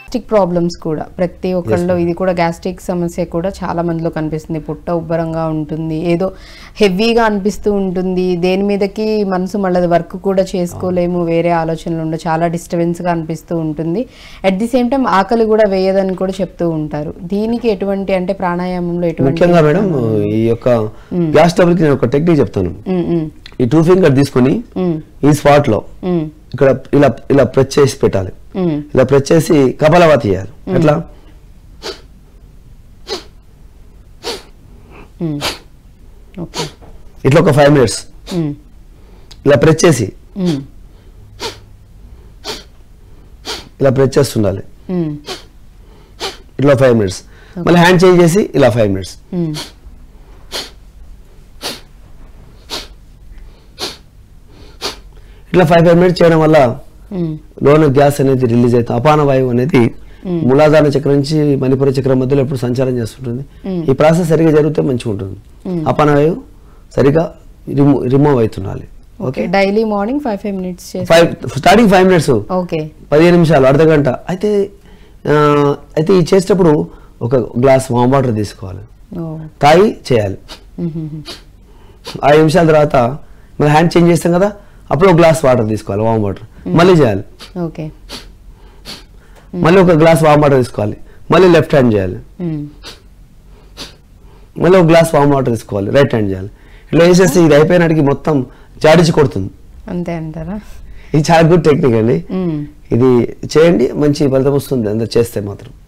Gastric problems కూడా ప్రతి ఒక్కళ్ళు ఇది కూడా గ్యాస్ట్రిక్ సమస్య కూడా చాలా మందిలో కనిపిస్తుంది పుట్ట ఉబ్బరంగా ఉంటుంది ఏదో హెవీగా అనిపిస్తూ ఉంటుంది దేని మీదకి మనసు మళ్ళీ వర్క్ కూడా చేసుకోలేము వేరే ఆలోచనలు ఉండవు చాలా డిస్టర్బెన్స్ గా అనిపిస్తూ ఉంటుంది అట్ ది సేమ్ టైం ఆకలి కూడా వేయదని కూడా చెప్తూ ఉంటారు దీనికి ఎటువంటి అంటే ప్రాణాయామంలో ఎటువంటి ముఖ్యంగా మేడం ఈ యొక్క గ్యాస్ ట్రబుల్ కి నేను ఒక టెక్నిక్ చెప్తాను ఉమ్, ఉమ్, ఈ టూ ఫింగర్ తీసుకొని ఉమ్, ఈ స్పాట్ లో ఉమ్, ఇక్కడ ఇలా ఇలా ప్రెస్ చేసి పెట్టాలి ఉమ్, ఇలా ప్రెస్ చేసి కపాలవాతి చేయాలి ఎట్లా ఉమ్. ఓకే ఇట్లా ఒక ఫైవ్ మినిట్స్ ఉమ్, ఇలా ప్రెస్ చేసి ఉమ్, ఇలా ప్రెస్ చేస్తుండాలి ఉమ్, ఇట్లా ఫైవ్ మినిట్స్ మళ్ళీ హ్యాండ్ చేంజ్ చేసి ఇలా ఫైవ్ మినిట్స్ ఉమ్. ఇట్లా ఫైవ్ ఫైవ్ మినిట్స్ చేయడం వల్ల ఉమ్, లోన గ్యాస్ అనేది రిలీజ్ అవుతుంది అపాన వాయువు అనేది మూలాధార చక్రం నుంచి మణిపుర చక్రం మధ్యలో ఎప్పుడు సంచారం చేస్తుంటుంది ఈ ప్రాసెస్ సరిగా జరిగితే మంచిగా ఉంటుంది అపాన వాయువు సరిగా రిమూవ్ రిమూవ్ అవుతుండాలి okay daily morning five five minutes చేసి five starting five minutes okay పదిహేను నిమిషాలు అర్ధ గంట అయితే ఆ, అయితే ఈ చేసేటప్పుడు ఒక గ్లాస్ వామ్ వాటర్ తీసుకోవాలి ఓ తాగి చేయాలి మ్మ్. ఐదు నిమిషాల తర్వాత మళ్ళీ హ్యాండ్ చేంజ్ చేస్తాం కదా అప్పుడు ఒక గ్లాస్ వాటర్ తీసుకోవాలి వామ్ వాటర్ మళ్ళీ చేయాలి ఓకే మళ్ళీ ఒక గ్లాస్ వామ్ వాటర్ తీసుకోవాలి మళ్ళీ లెఫ్ట్ హ్యాండ్ చేయాలి మ్మ్. మళ్ళీ ఒక గ్లాస్ వామ్ వాటర్ తీసుకోవాలి రైట్ హ్యాండ్ చేయాలి ఇట్లా వేసేస్తే ఇది అయిపోయినాటికి మొత్తం జాడించి కొడుతుంది అంతే అంటారా ఇది చాలా గుడ్ టెక్నిక్ అండి మ్మ్. ఇది చేయండి మంచి ఫలితం వస్తుంది అందరు చేస్తే మాత్రం